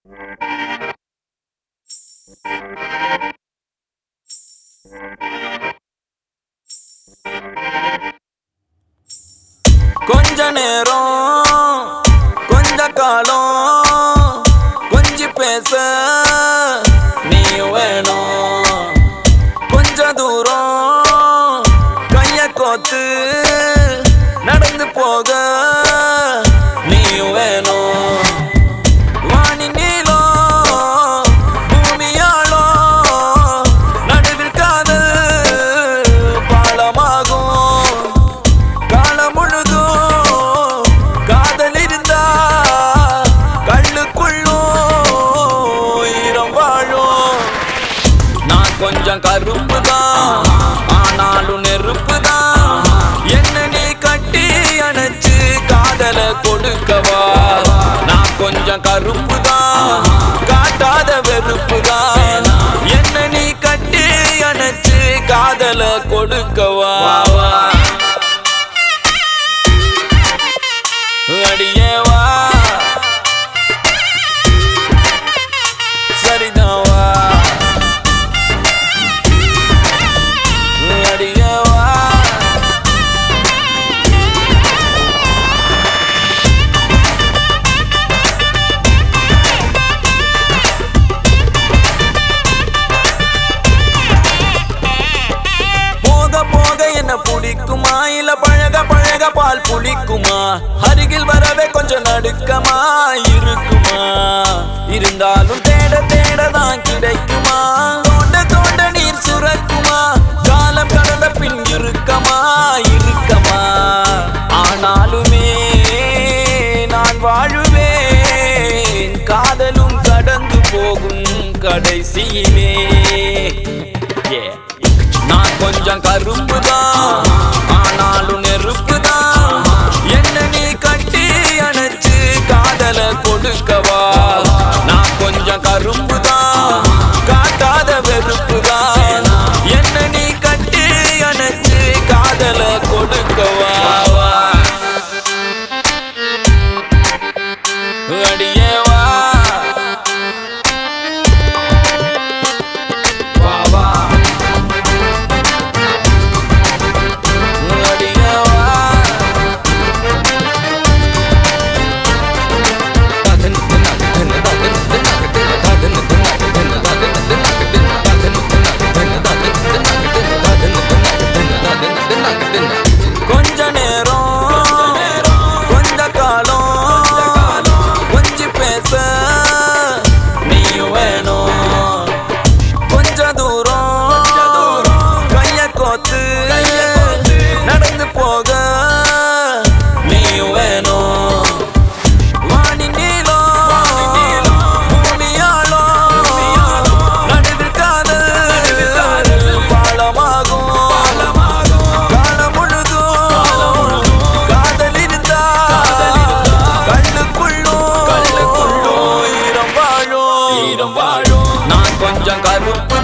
கொஞ்ச நேரம் கொஞ்ச காலம் கொஞ்சி பேச நீ வேணும் கொஞ்ச தூரம் கைய கோத்து நடந்து போக நீ வேணும் வானி நீளம் பூமியாளோ நடுவில் காதல் பாலமாகும் காலம் முழுதும் காதல் இருந்தா கல்லுக்குள்ளும் ஈரம் வாழும் நான் கொஞ்சம் கருப்பு தான் ஆனாலும் நெருப்பு தான் என்ன நீ கட்டி அணைச்சு காதல கொடுக்கவா நான் கொஞ்சம் கருப்பு தான் காட்டாத வெறுப்பு தான் என்ன நீ கட்டி அணைச்சு காதல கொடுக்கவா அடியே வா சரிதான் வா அடியே வா போக போக என்ன பிடிக்குமா இல்ல பழக பழக பால் புளிக்குமா அருகில் வரவே கொஞ்சம் நடுக்கமா இருக்குமா இருந்தாலும் தேட தேட தான் கிடைக்குமா தோண்ட தோண்ட நீர் சுரக்குமா காலம் கடந்த பின் இருக்கமா இருக்கமா ஆனாலுமே நான் வாழுவேன் காதலும் கடந்து போகும் கடைசியிலே Yeah. நான் கொஞ்சம் கரும்பு தான் ஆனாலும் நெருப்பு தான் என்ன நீ கட்டி அணைச்சு காதல கொடுக்கவா நான் கொஞ்சம் கரும்பு தான் காட்டாத வெறுப்பு தான் என்ன நீ கட்டி அணைச்சு காதல கொடுக்கவா அடியே வா வா வா அடியே வா கொஞ்ச நேரம் கொஞ்ச காலம் கொஞ்சி பேச நீ வேணும் கொஞ்ச தூரம் கைய கோத்து நடந்து போக நீ வேணும் வானி நீளம் பூமியாளோ நடுவில் காதல் பாலமாகும் காலம் முழுதும் காதல் இருந்தா கல்லுக்குள்ளும் ஈரம் வாழும் ஈரம் வாழும் நான் கொஞ்சம் கருப்பு